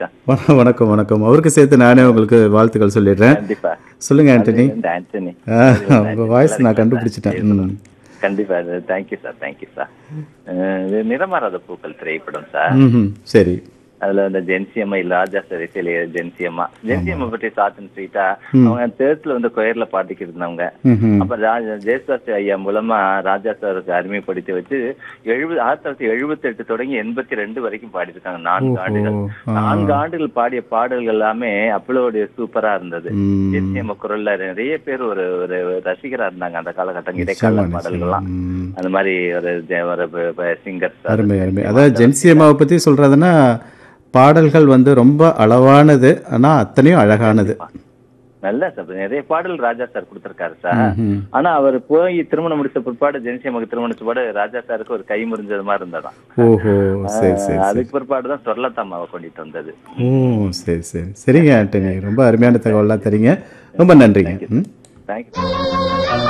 வணக்கம் வண- வணக்கம் வணக்கம் அவருக்கு சேர்த்து நானே உங்களுக்கு வாழ்த்துக்கள் சொல்லிடுறேன் கண்டிப்பா சொல்லுங்க ஆண்டனி இந்த ஆண்டனி ஆ, உங்க வாய்ஸ் நான் கண்டுபிடிச்சிட்டேன் ம். கண்டிப்பா தேங்க்யூ சார் தேங்க்யூ சார் இது நிறமாறாத பூக்கள் திரைப்படம் சார் ம்ஹும். சரி அதுல இந்த ஜென்சியம்மா இல்ல ராஜா சரிசிலே ஜென்சியம்மா ஜென்சியம்மா பற்றி சாத்தன் ஸ்வீட்டா அவங்க தேர்ஸ்ல வந்து கொயர்ல பாடிக்கிட்டு இருந்தவங்க ம்ஹும். அப்ப ராஜா ஜெயசாஸ்தி ஐயா மூலமா ராஜா சாருக்கு அறிமுகப்படுத்தி வச்சு எழுபது ஆயிரத்தி தொள்ளாயிரத்தி எழுபத்தி எட்டு தொடங்கி எண்பத்தி ரெண்டு வரைக்கும் பாடியிருக்காங்க நான்கு ஆண்டுகள் ஆ. நான்கு ஆண்டுகள் பாடிய பாடல்கள் எல்லாமே அப்பளோடைய சூப்பரா இருந்தது ம். ஜென்சியம்மா குரல்ல நிறைய பேர் ஒரு ஒரு ரசிகரா இருந்தாங்க அந்த காலகட்டம் இடைக்கால பாடல்கள்லாம் ம். அந்த மாதிரி ஒரு ஜெ- ஒரு சிங்கர் அருமை அருமை அதாவது ஜென்சி அம்மாவை பத்தி சொல்றதுன்னா பாடல்கள் வந்து ரொம்ப அளவானது ஆனா அத்தனையும் அழகானது நல்ல சார் நிறைய பாடல் ராஜா சார் கொடுத்திருக்காரு சார் ம்ஹும். ஆனா அவர் போய் திருமணம் முடிச்ச பிற்பாடு ஜென்சியம்மாக்கு திருமணம் முடிச்ச பிற்பாடு ராஜா சாருக்கு ஒரு கை முறிஞ்சது மாதிரி இருந்ததாம் ஓஹோ சரி சரி அதுக்கு பிற்பாடு தான் சொர்லத்தாமாவை கொண்டுட்டு வந்தது ஓ சரி சரி சரிங்க ஆண்டனி ரொம்ப அருமையான தகவல்லாம் தரீங்க ரொம்ப நன்றிங்க ம் தேங்க்யூ